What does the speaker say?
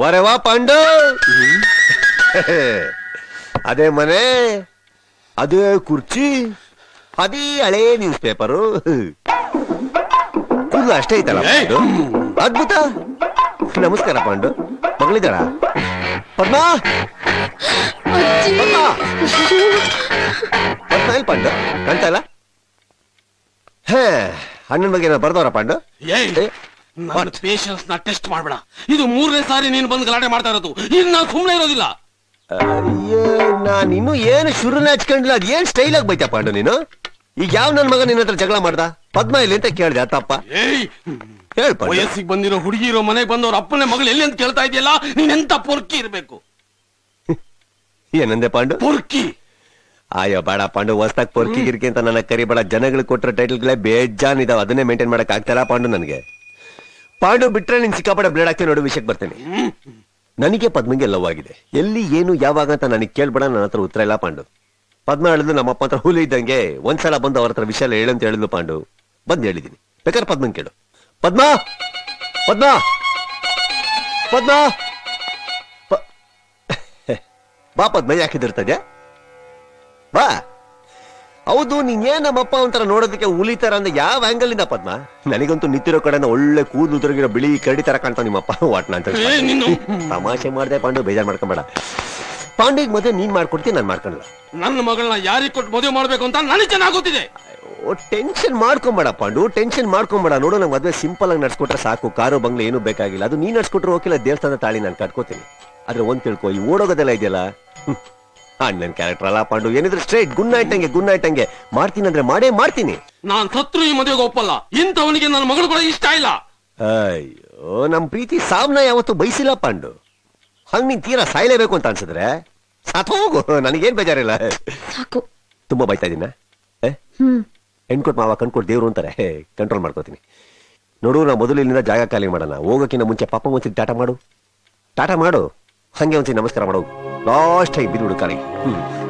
ವರೆ ವಾ ಪಾಂಡು ಅದೇ ಮನೆ ಅದೇ ಕುರ್ಚಿ ಅದೇ ಹಳೇ ನ್ಯೂಸ್ ಪೇಪರು ಕೂದಲು ಅಷ್ಟೇ ಐತಲ್ಲ ಪಾಂಡು ಅದ್ಭುತ ನಮಸ್ಕಾರ ಪಾಂಡು ಮಗಳಿದ್ದಾಳ ಪದ್ಮಾ ಪದ್ಮಾ ಪದ್ಮಾ ಎಲ್ಲಿ ಪಾಂಡು ಕಾಣ್ತಾ ಇಲ್ಲ ಹೇ ಅಣ್ಣನ ಬಗ್ಗೆ ಏನಾದ್ರು ಬರ್ದವ್ರ ಪಾಂಡು ಏಯ್ ಏ, ನನ್ನ ಪೇಷನ್ಸ್ ನ ಟೆಸ್ಟ್ ಮಾಡ್ಬೇಡ ಇದು ಮೂರನೇ ಸಾರಿ ನೀನು ಬಂದು ಗಲಾಟೆ ಮಾಡ್ತಾ ಇರೋದು ಈಗ ನಾನು ಸುಮ್ಮನೆ ಇರೋದಿಲ್ಲ ಅಯ್ಯೋ ನಾನು ಇನ್ನೂ ಏನು ಶುರುನ ಹಚ್ಕೊಂಡಿಲ್ಲ ಅದ್ ಏನ್ ಸ್ಟೈಲ್ ಆಗಿ ಬೈತಾ ಪಾಂಡು ನೀನು ಈಗ ಯಾವ ನನ್ ಮಗ ನಿನ್ನ ಹತ್ರ ಜಗಳ ಮಾಡ್ದ ಪದ್ಮ ಇಲ್ಲಿ ಅಂತ ಕೇಳ್ದೆ ತಪ್ಪ ಏಯ್ ಹೇಳ್ ಪಾಂಡು ವಯಸ್ಸಿಗೆ ಬಂದಿರೋ ಹುಡುಗಿ ಇರೋ ಮನೆಗೆ ಬಂದವ್ರ ಅಪ್ಪನೇ ಮಗಳು ಎಲ್ಲಿ ಅಂತ ಕೇಳ್ತಾ ಇದೆಯಲ್ಲ ನೀನೆಂತ ಪೊರ್ಕಿ ಇರ್ಬೇಕು ಏನಂದೆ ಪಾಂಡು ಪೊರ್ಕಿ ಅಯ್ಯೋ ಬೇಡ ಪಾಂಡು ಹೊಸ್ದಾಗ್ ಪೊರ್ಕಿ ಗಿರ್ಕಿ ಅಂತ ನನ್ನ ಕರಿಬೇಡ ಜನಗಳು ಕೊಟ್ಟಿರೋ ಟೈಟಲ್ಗಳೇ ಬೇಜಾನ್ ಇದಾವ ಅದನ್ನೇ ಮೇಂಟೈನ್ ಮಾಡಕ್ ಆಗ್ತಾರ ಪಾಂಡು ನನಗೆ ಪಾಂಡು ಬಿಟ್ರೆ ನಿನ್ ಸಿಕ್ಕಾಪಡೆ ಬ್ಲೇಡ್ ಆಗ್ತೀನಿ ನೋಡು ವಿಷಯಕ್ಕೆ ಬರ್ತೇನೆ ನನಗೆ ಪದ್ಮಗೆ ಲವ್ ಆಗಿದೆ ಎಲ್ಲಿ ಏನು ಯಾವಾಗ ಅಂತ ನನಗೆ ಕೇಳ್ಬೇಡ ನನ್ನ ಹತ್ರ ಉತ್ತರ ಇಲ್ಲ ಪಾಂಡು ಪದ್ಮ ಹೇಳಿದ್ಲು ನಮ್ಮಪ್ಪ ಹತ್ರ ಹುಲಿ ಇದ್ದಂಗೆ ಒಂದ್ಸಲ ಬಂದು ಅವ್ರ ಹತ್ರ ವಿಷಯ ಎಲ್ಲ ಹೇಳು ಅಂತ ಹೇಳಿದ್ಲು ಪಾಂಡು ಬಂದು ಹೇಳಿದೀನಿ ಬೇಕಾದ್ರೆ ಪದ್ಮನ್ ಕೇಳು ಪದ್ಮ ಪದ್ಮ ಪದ್ಮ ಪ- ಬಾ ಪದ್ಮ ಯಾಕೆ ಹೆದರ್ತಾ ಬಾ ಹೌದು ನೀನೇನ್ ನಮ್ಮಪ್ಪ ಒಂಥರ ನೋಡೋದಕ್ಕೆ ಹುಲಿ ತರ ಅಂದ್ರೆ ಯಾವ ಆಂಗಲ್ ಇಂದ ಪದ್ಮ ನನಗಂತೂ ನಿಂತಿರೋ ಕಡೆಯಿಂದ ಒಳ್ಳೆ ಕೂದಲು ಉದುರಿಗಿರೋ ಬಿಳಿ ಕರಡಿ ತರ ಕಾಣ್ತಾವ ನಿಮ್ಮಪ್ಪ ವಾಟ್ನ ಅಂತ ಏ, ನೀನು ತಮಾಷೆ ಮಾಡ್ದೆ ಪಾಂಡು ಬೇಜಾರ್ ಮಾಡ್ಕೊಂಬೇಡ ಪಾಂಡಿಗ್ ಮದುವೆ ನೀನ್ ಮಾಡ್ಕೊಡ್ತೀನಿ ನಾನ್ ಮಾಡ್ಕೊಳಲ್ಲ ನನ್ನ ಮಗಳನ್ನ ಯಾರಿಗೆ ಕೊಟ್ಟು ಮದುವೆ ಮಾಡ್ಬೇಕು ಅಂತ ನನಗೆ ಚೆನ್ನಾಗ್ ಗೊತ್ತಿದೆ ಓ ಟೆನ್ಷನ್ ಮಾಡ್ಕೊಂಬೇಡ ಪಾಂಡು ಟೆನ್ಷನ್ ಮಾಡ್ಕೊಂಬೇಡ ನೋಡು ನಂಗೆ ಮದುವೆ ಸಿಂಪಲ್ ಆಗಿ ನಡ್ಸ್ಕೊಟ್ರೆ ಸಾಕು ಕಾರು ಬಂಗ್ಲೆ ಏನು ಬೇಕಾಗಿಲ್ಲ ಅದು ನೀನ್ ನಡ್ಸ್ಕೊಟ್ರೆ ಹೋಗಿಲ್ಲ ದೇವಸ್ಥಾನ ತಾಳಿ ನಾನು ಕಟ್ಕೋತೀನಿ ಆದ್ರೆ ಒಂದ್ ತಿಳ್ಕೊ ಈ ಓಡೋಗೋದೆಲ್ಲ ಇದೆಯಲ್ಲ ಹ್ಮ್. ಅಣ್ಣನ್ ಕ್ಯಾರೆಕ್ಟರ್ ಅಲ್ಲ ಪಾಂಡು ಏನಿದ್ರೆ ಸ್ಟ್ರೈಟ್ ಗುಡ್ ನೈಟ್ ಹಂಗೆ ಗುಡ್ ನೈಟ್ ಹಂಗೆ ಮಾಡ್ತೀನಿ ಅಂದ್ರೆ ಮಾಡೇ ಮಾಡ್ತೀನಿ ನಾನ್ ಸತ್ರು ಈ ಮದುವೆಗೆ ಒಪ್ಪಲ್ಲ ಇಂಥವನಿಗೆ ನನ್ನ ಮಗಳು ಕೂಡ ಇಷ್ಟ ಇಲ್ಲ ಅಯ್ಯೋ ನಮ್ ಪ್ರೀತಿ ಸಾವ್ನ ಯಾವತ್ತು ಬಯಸಿಲ್ಲ ಪಾಂಡು ಹಂಗ್ ನೀನ್ ತೀರಾ ಸಾಯ್ಲೇಬೇಕು ಅಂತ ಅನ್ಸಿದ್ರೆ ಸಾಥೋಗು ನನಗೇನ್ ಬೇಜಾರಿಲ್ಲ ಸಾಕು ತುಂಬಾ ಬೈತಾ ಇದೀನ ಹ್ಮ್ ಹೆಣ್ಕೊಟ್ ಮಾವ ಕಣ್ಕೊಟ್ ದೇವ್ರು ಅಂತಾರೆ ಕಂಟ್ರೋಲ್ ಮಾಡ್ಕೋತೀನಿ ನೋಡು ನಾ ಮೊದಲು ಇಲ್ಲಿಂದ ಜಾಗ ಖಾಲಿ ಮಾಡೋಣ ಹೋಗೋಕ್ಕಿಂತ ಮುಂಚೆ ಪಾಪ ಒಂದ್ಸರಿ ಟಾಟಾ ಮಾಡು ಟಾಟಾ ಮಾಡು ಹಂಗೆ ಒಂದ್ಸರಿ ನಮಸ್ಕಾರ ಮಾಡು ಲಾಸ್ಟ್ ಆಗಿ ಬಿದ್ದುಬಿಡು ಕಾಲಿಗೆ ಹ್ಮ್